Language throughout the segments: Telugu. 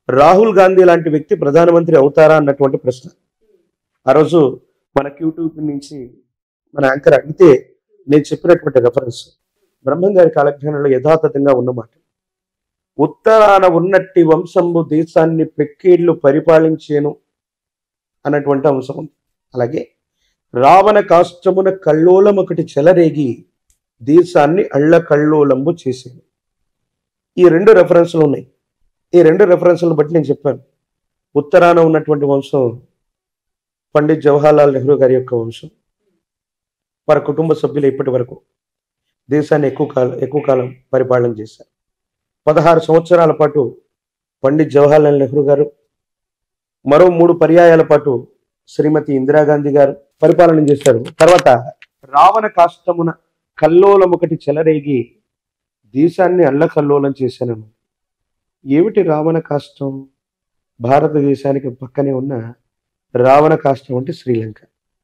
రాహుల్ గాంధీ లాంటి వ్యక్తి ప్రధానమంత్రి అవుతారా అన్నటువంటి ప్రశ్న ఆ రోజు మన యూట్యూబ్ నుంచి మన యాంకర్ అడిగితే నేను చెప్పినటువంటి రెఫరెన్స్ బ్రహ్మం గారి కాలజ్ఞానంలో యథాతథంగా ఉన్నమాట ఉత్తరాన ఉన్నట్టి వంశంబు దేశాన్ని పెక్కేళ్లు పరిపాలించేను అన్నటువంటి అంశం ఉంది అలాగే రావణ కాష్టమున కల్లోలం ఒకటి చెలరేగి దేశాన్ని అళ్ళ కల్లోలంబు చేసేను ఈ రెండు రెఫరెన్స్లు ఉన్నాయి ఈ రెండు రెఫరెన్స్లను బట్టి నేను చెప్పాను ఉత్తరాన ఉన్నటువంటి వంశం పండిత్ జవహర్లాల్ నెహ్రూ గారి యొక్క వంశం వారి కుటుంబ సభ్యులు ఇప్పటి వరకు దేశాన్ని ఎక్కువ కాలం ఎక్కువ కాలం పరిపాలన చేశారు పదహారు సంవత్సరాల పాటు పండిత్ జవహర్లాల్ నెహ్రూ గారు మరో మూడు పర్యాయాల పాటు శ్రీమతి ఇందిరాగాంధీ గారు పరిపాలన చేశారు తర్వాత రావణ కాష్టమున కల్లోలం ఒకటి చెలరేగి దేశాన్ని అల్లకల్లోలం చేశాను ఏమిటి రావణ కాష్టం భారతదేశానికి పక్కనే ఉన్న రావణ కాష్టం అంటే శ్రీలంక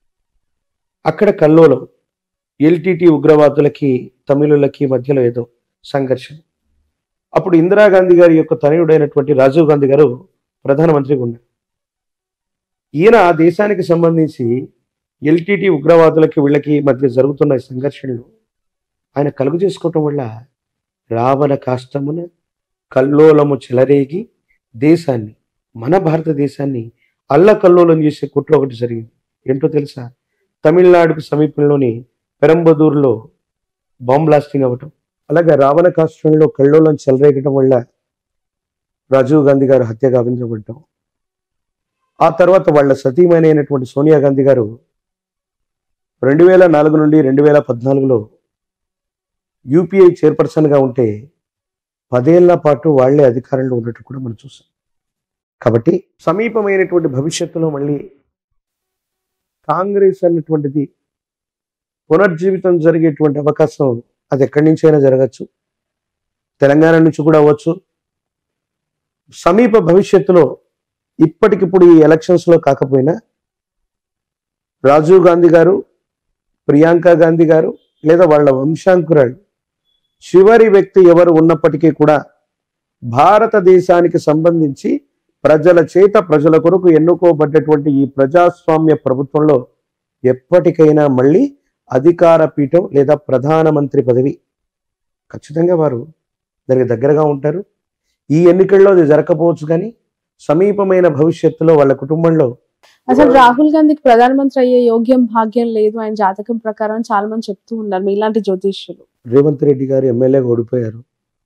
అక్కడ కల్లోలం ఎల్టీటీ ఉగ్రవాదులకి తమిళులకి మధ్యలో ఏదో సంఘర్షణ అప్పుడు ఇందిరాగాంధీ గారి యొక్క తనయుడైనటువంటి రాజీవ్ గాంధీ గారు ప్రధానమంత్రిగా ఉన్నారు ఈయన ఆ దేశానికి సంబంధించి ఎల్టీటీ ఉగ్రవాదులకి వీళ్ళకి మధ్య జరుగుతున్న ఈ సంఘర్షణలు ఆయన కలుగు చేసుకోవటం వల్ల రావణ కాష్టమున కల్లోలము చెలరేగి దేశాన్ని మన భారతదేశాన్ని అల్లకల్లోలం చేసే కుట్ర ఒకటి జరిగింది ఏంటో తెలుసా తమిళనాడుకు సమీపంలోని పెరంబదూరులో బాంబ్ బ్లాస్టింగ్ అవ్వటం అలాగే రావణ కాష్టంలో కల్లోలం చెలరేగటం వల్ల రాజీవ్ గాంధీ గారు హత్య గావించబడటం ఆ తర్వాత వాళ్ళ సతీమణి అయినటువంటి సోనియా గాంధీ గారు రెండు వేల నాలుగు నుండి రెండు వేల పద్నాలుగులో యూపీఐ చైర్పర్సన్గా ఉంటే పదేళ్ల పాటు వాళ్లే అధికారంలో ఉన్నట్టు కూడా మనం చూసాం కాబట్టి సమీపమైనటువంటి భవిష్యత్తులో మళ్ళీ కాంగ్రెస్ అన్నటువంటిది పునర్జీవితం జరిగేటువంటి అవకాశం అది ఎక్కడి నుంచైనా జరగచ్చు తెలంగాణ నుంచి కూడా అవ్వచ్చు సమీప భవిష్యత్తులో ఇప్పటికిప్పుడు ఈ ఎలక్షన్స్ లో కాకపోయినా రాజీవ్ గాంధీ గారు ప్రియాంక గాంధీ గారు లేదా వాళ్ళ వంశాంకురాలు చివరి వ్యక్తి ఎవరు ఉన్నప్పటికీ కూడా భారతదేశానికి సంబంధించి ప్రజల చేత ప్రజల కొరకు ఎన్నుకోబడ్డటువంటి ఈ ప్రజాస్వామ్య ప్రభుత్వంలో ఎప్పటికైనా మళ్ళీ అధికార పీఠం లేదా ప్రధానమంత్రి పదవి ఖచ్చితంగా వారు దానికి దగ్గరగా ఉంటారు ఈ ఎన్నికల్లో అది జరగకపోవచ్చు కానీ సమీపమైన భవిష్యత్తులో వాళ్ళ కుటుంబంలో అసలు రాహుల్ గాంధీకి ప్రధానమంత్రి అయ్యే యోగ్యం భాగ్యం లేదు ఆయన జాతకం ప్రకారం చాలా మంది చెప్తూ ఉన్నారు మీలాంటి జ్యోతిష్యులు రేవంత్ రెడ్డి గారు ఎమ్మెల్యేగా ఓడిపోయారు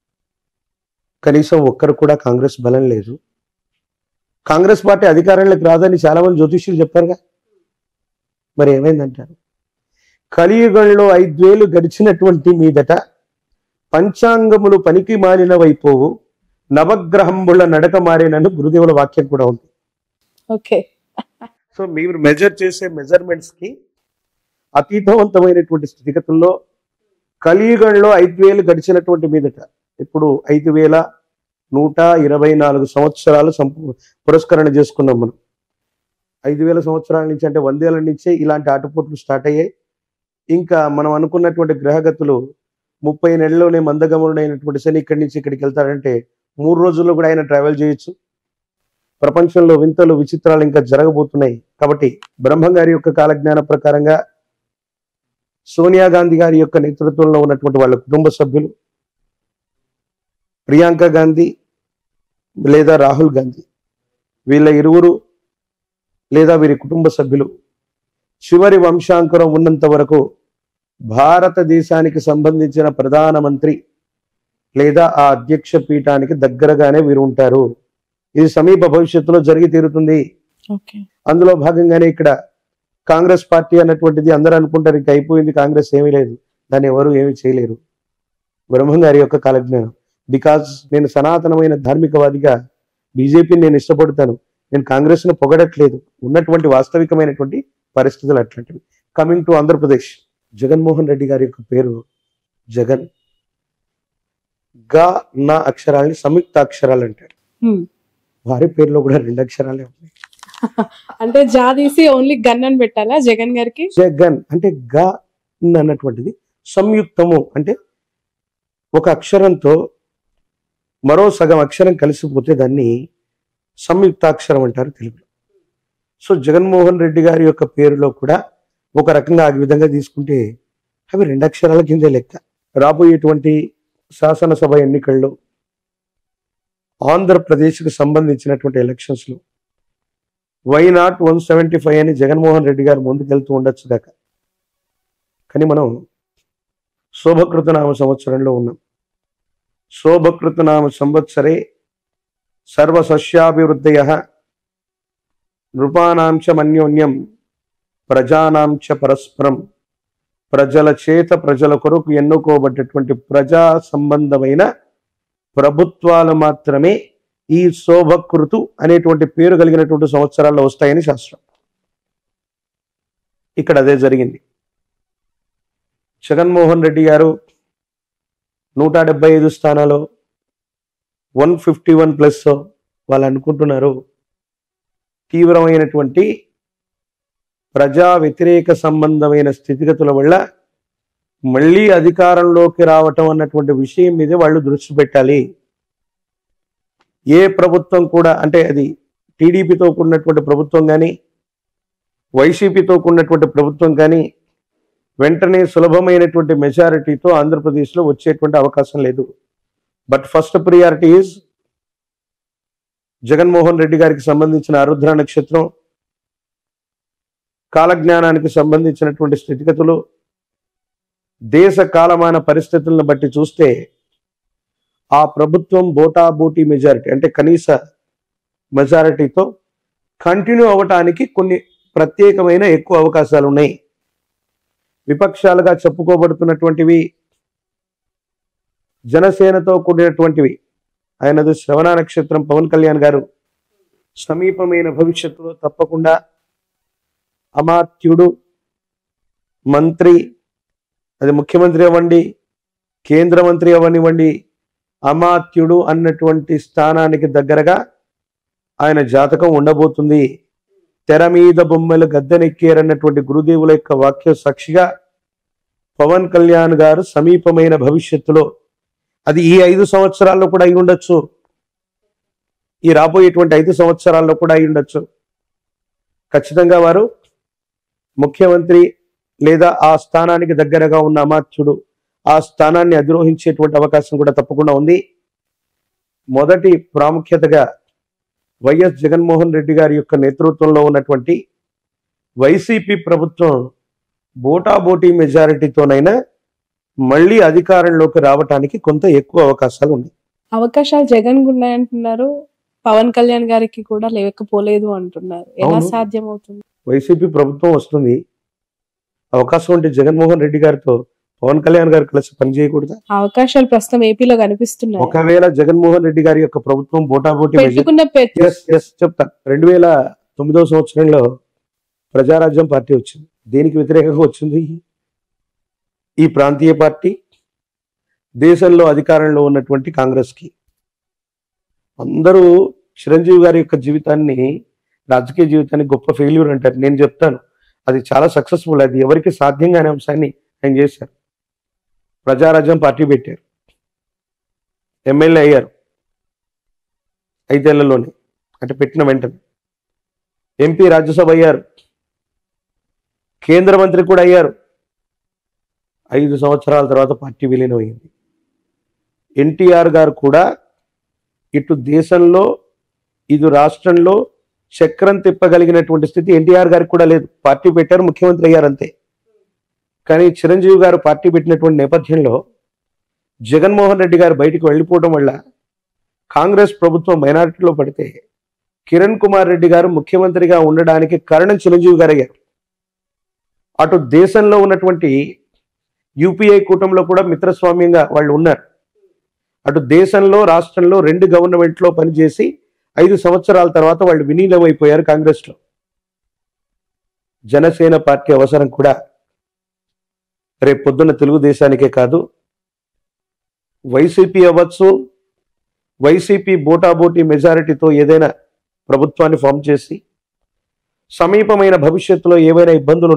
కనీసం ఒక్కరు కూడా కాంగ్రెస్ బలం లేదు కాంగ్రెస్ పార్టీ అధికారంలోకి రాదని చాలా మంది జ్యోతిష్యులు చెప్పారుగా మరి ఏమైందంటారు కలియుగంలో ఐదేళ్లు గడిచినటువంటి మీదట పంచాంగములు పనికి మారినవైపోవు నవగ్రహంబుల నడక మారినను గురుదేవుల వాక్యం కూడా ఉంది ఓకే సో మీరు మెజర్ చేసే మెజర్మెంట్స్ కి అతీతవంతమైనటువంటి స్థితిగతుల్లో కలియుగంలో ఐదు వేలు గడిచినటువంటి మీదట ఇప్పుడు ఐదు వేల నూట ఇరవై నాలుగు సంవత్సరాలు సంపూ పురస్కరణ చేసుకున్నాం మనం ఐదు వేల సంవత్సరాల నుంచి అంటే వందేళ్ల నుంచే ఇలాంటి ఆటపోట్లు స్టార్ట్ అయ్యాయి ఇంకా మనం అనుకున్నటువంటి గ్రహగతులు ముప్పై నెలల్లోనే మందగమనుడైనటువంటి శని ఇక్కడి నుంచి ఇక్కడికి వెళ్తాడంటే మూడు రోజుల్లో కూడా ఆయన ట్రావెల్ చేయొచ్చు ప్రపంచంలో వింతలు విచిత్రాలు ఇంకా జరగబోతున్నాయి కాబట్టి బ్రహ్మం గారి యొక్క కాలజ్ఞాన ప్రకారంగా సోనియా గాంధీ గారి యొక్క నేతృత్వంలో ఉన్నటువంటి వాళ్ళ కుటుంబ సభ్యులు ప్రియాంక గాంధీ లేదా రాహుల్ గాంధీ వీళ్ళ ఇరువురు లేదా వీరి కుటుంబ సభ్యులు చివరి వంశాంకురం ఉన్నంత వరకు భారతదేశానికి సంబంధించిన ప్రధానమంత్రి లేదా ఆ అధ్యక్ష పీఠానికి దగ్గరగానే వీరు ఉంటారు ఇది సమీప భవిష్యత్తులో జరిగి తీరుతుంది ఓకే అందులో భాగంగానే ఇక్కడ కాంగ్రెస్ పార్టీ అన్నటువంటిది అందరూ అనుకుంటారు ఇంకా అయిపోయింది కాంగ్రెస్ ఏమీ లేదు దాన్ని ఎవరు ఏమీ చేయలేరు బ్రహ్మం గారి యొక్క కాలజ్ఞానం బికాజ్ నేను సనాతనమైన ధార్మికవాదిగా బీజేపీని నేను ఇష్టపడతాను నేను కాంగ్రెస్ ను పొగడట్లేదు ఉన్నటువంటి వాస్తవికమైనటువంటి పరిస్థితులు అట్లాంటివి కమింగ్ టు ఆంధ్రప్రదేశ్ జగన్మోహన్ రెడ్డి గారి యొక్క పేరు జగన్ గా నా అక్షరాల్ని సంయుక్త అక్షరాలు అంటారు Hmm. వారి పేరులో కూడా రెండు అక్షరాలే ఉన్నాయి అంటే జా తీసి ఓన్లీ గన్ అని పెట్టాలా జగన్ గారికి జగన్ అంటే గ అన్నటువంటిది సంయుక్తము అంటే ఒక అక్షరంతో మరో సగం అక్షరం కలిసిపోతే దాన్ని సంయుక్తాక్షరం అంటారు తెలుగులో సో జగన్మోహన్ రెడ్డి గారి యొక్క పేరులో కూడా ఒక రకంగా ఆ విధంగా తీసుకుంటే అవి రెండు అక్షరాల కిందే లెక్క రాబోయేటువంటి శాసనసభ ఎన్నికల్లో ఆంధ్రప్రదేశ్కి సంబంధించినటువంటి ఎలక్షన్స్లో why not one seventy five అని జగన్మోహన్ రెడ్డి గారు ముందుకెళ్తూ ఉండొచ్చు దాకా కానీ మనం శోభకృతనామ సంవత్సరంలో ఉన్నాం శోభకృతనామ సంవత్సరే సర్వసస్యాభివృద్ధయ నృపానాం చ మన్యోన్యం ప్రజానాం చ పరస్పరం ప్రజల చేత ప్రజల కొరకు ఎన్నుకోబడ్డటువంటి ప్రజా సంబంధమైన ప్రభుత్వాలు మాత్రమే ఈ శోభకృతు అనేటువంటి పేరు కలిగినటువంటి సంవత్సరాల్లో వస్తాయని శాస్త్రం ఇక్కడ అదే జరిగింది జగన్మోహన్ రెడ్డి గారు నూట డెబ్బై ఐదు స్థానాలు వన్ ఫిఫ్టీ వన్ ప్లస్ వాళ్ళు అనుకుంటున్నారు తీవ్రమైనటువంటి ప్రజా వ్యతిరేక సంబంధమైన స్థితిగతుల వల్ల మళ్ళీ అధికారంలోకి రావటం అన్నటువంటి విషయం మీద వాళ్ళు దృష్టి పెట్టాలి ఏ ప్రభుత్వం కూడా అంటే అది టీడీపీతో కూడినటువంటి ప్రభుత్వం కానీ వైసీపీతో కూడినటువంటి ప్రభుత్వం కానీ వెంటనే సులభమైనటువంటి మెజారిటీతో ఆంధ్రప్రదేశ్లో వచ్చేటువంటి అవకాశం లేదు but first priority is Jaganmohan Reddy గారికి సంబంధించిన ఆరుద్ర నక్షత్రం కాలజ్ఞానానికి సంబంధించినటువంటి స్థితిగతులు దేశ కాలమాన పరిస్థితులను బట్టి చూస్తే ఆ ప్రభుత్వం బోటాబోటీ మెజారిటీ అంటే కనీస మెజారిటీతో కంటిన్యూ అవ్వటానికి కొన్ని ప్రత్యేకమైన ఎక్కువ అవకాశాలు ఉన్నాయి విపక్షాలుగా చెప్పుకోబడుతున్నటువంటివి జనసేనతో కూడినటువంటివి ఆయనది శ్రవణ నక్షత్రం పవన్ కళ్యాణ్ గారు సమీపమైన భవిష్యత్తులో తప్పకుండా అమాత్యుడు మంత్రి అది ముఖ్యమంత్రి అవ్వండి కేంద్ర మంత్రి అవ్వనివ్వండి అమాత్యుడు అన్నటువంటి స్థానానికి దగ్గరగా ఆయన జాతకం ఉండబోతుంది తెర మీద బొమ్మలు గద్దెనెక్కారన్నటువంటి గురుదేవుల యొక్క వాక్య సాక్షిగా పవన్ కళ్యాణ్ గారు సమీపమైన భవిష్యత్తులో అది ఈ ఐదు సంవత్సరాల్లో కూడా అయి ఉండొచ్చు ఈ రాబోయేటువంటి ఐదు సంవత్సరాల్లో కూడా అయి ఉండొచ్చు ఖచ్చితంగా వారు ముఖ్యమంత్రి లేదా ఆ స్థానానికి దగ్గరగా ఉన్న అమాత్యుడు ఆ స్థానాన్ని అధిరోహించేటువంటి అవకాశం కూడా తప్పకుండా ఉంది మొదటి ప్రాముఖ్యతగా వైఎస్ జగన్మోహన్ రెడ్డి గారి యొక్క నేతృత్వంలో ఉన్నటువంటి వైసీపీ ప్రభుత్వం బోటాబోటీ మెజారిటీతోనైనా మళ్ళీ అధికారంలోకి రావటానికి కొంత ఎక్కువ అవకాశాలు ఉన్నాయి అవకాశాలు జగన్ ఉన్నాయంటున్నారు పవన్ కళ్యాణ్ గారికి కూడా లేకపోలేదు అంటున్నారు ఎలా అవును. సాధ్యం అవుతుంది వైసీపీ ప్రభుత్వం వస్తుంది అవకాశం ఉంటే జగన్మోహన్ రెడ్డి గారితో పవన్ కళ్యాణ్ గారు కలిసి పనిచేయకూడదా అవకాశాలు ప్రస్తుతం ఏపీలో కనిపిస్తున్నాయి ఒకవేళ జగన్మోహన్ రెడ్డి గారి యొక్క ప్రభుత్వం బోటాబోటీ మెజారిటీ పెట్టుకున్న పెట్టు ఎస్ ఎస్ చెప్తా రెండు వేల తొమ్మిదవ సంవత్సరంలో ప్రజారాజ్యం పార్టీ వచ్చింది దేనికి వ్యతిరేకంగా వచ్చింది ఈ ప్రాంతీయ పార్టీ దేశంలో అధికారంలో ఉన్నటువంటి కాంగ్రెస్ కి అందరూ చిరంజీవి గారి యొక్క జీవితాన్ని రాజకీయ జీవితాన్ని గొప్ప ఫెయిల్యూర్ అంటారు నేను చెప్తాను అది చాలా సక్సెస్ఫుల్ అది ఎవరికి సాధ్యం కాని అంశాన్ని ఆయన చేశారు ప్రజారాజ్యం పార్టీ పెట్టారు ఎమ్మెల్యే అయ్యారు ఐదేళ్లలోనే అంటే పెట్టిన వెంటనే ఎంపీ రాజ్యసభ అయ్యారు కేంద్ర మంత్రి కూడా అయ్యారు ఐదు సంవత్సరాల తర్వాత పార్టీ విలీనం అయింది ఎన్టీఆర్ గారు కూడా ఇటు దేశంలో ఇటు రాష్ట్రంలో చక్రం తిప్పగలిగినటువంటి స్థితి ఎన్టీఆర్ గారికి కూడా లేదు పార్టీ పెట్టారు ముఖ్యమంత్రి అయ్యారు అంతే కానీ చిరంజీవి గారు పార్టీ పెట్టినటువంటి నేపథ్యంలో జగన్మోహన్ రెడ్డి గారు బయటికి వెళ్ళిపోవడం వల్ల కాంగ్రెస్ ప్రభుత్వం మైనారిటీలో పడితే కిరణ్ కుమార్ రెడ్డి గారు ముఖ్యమంత్రిగా ఉండడానికి కారణం చిరంజీవి గారు అయ్యారు అటు దేశంలో ఉన్నటువంటి యూపీఐ కూటమిలో కూడా మిత్రస్వామ్యంగా వాళ్ళు ఉన్నారు అటు దేశంలో రాష్ట్రంలో రెండు గవర్నమెంట్లో పనిచేసి ఐదు సంవత్సరాల తర్వాత వాళ్ళు విలీనమైపోయారు కాంగ్రెస్లో జనసేన పార్టీ అవసరం కూడా రేపు పొద్దున్న తెలుగుదేశానికే కాదు వైసీపీ అవ్వచ్చు వైసీపీ బోటాబోటీ మెజారిటీతో ఏదైనా ప్రభుత్వాన్ని ఫామ్ చేసి సమీపమైన భవిష్యత్తులో ఏవైనా ఇబ్బందులు